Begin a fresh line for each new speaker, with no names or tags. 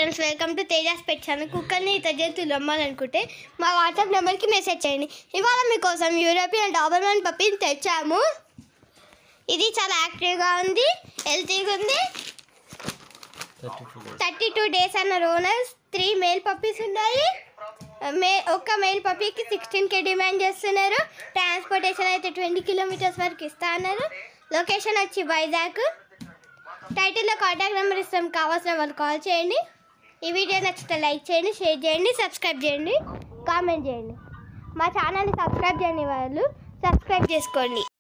friends welcome to Tejas పెట్టాను కుక్కర్ని ఇతర జంతువులు అమ్మాలనుకుంటే మా వాట్సాప్ నెంబర్కి మెసేజ్ చేయండి ఇవాళ మీకోసం యూరోపియన్ డాబర్మన్ పప్పిని తెచ్చాము ఇది చాలా యాక్టివ్గా ఉంది హెల్తీగా ఉంది థర్టీ టూ డేస్ అన్న రోనర్స్ త్రీ మేల్ పప్పీస్ ఉన్నాయి మే ఒక్క మెయిల్ పప్పీకి సిక్స్టీన్ కే డిమాండ్ చేస్తున్నారు ట్రాన్స్పోర్టేషన్ అయితే ట్వంటీ కిలోమీటర్స్ వరకు ఇస్తా అన్నారు లొకేషన్ వచ్చి వైజాగ్ టైటిల్లో కాంటాక్ట్ నెంబర్ ఇస్తాం కావాల్సిన వాళ్ళు కాల్ చేయండి ఈ వీడియో నచ్చితే లైక్ చేయండి షేర్ చేయండి సబ్స్క్రైబ్ చేయండి కామెంట్ చేయండి మా ఛానల్ని సబ్స్క్రైబ్ చేయని వాళ్ళు సబ్స్క్రైబ్ చేసుకోండి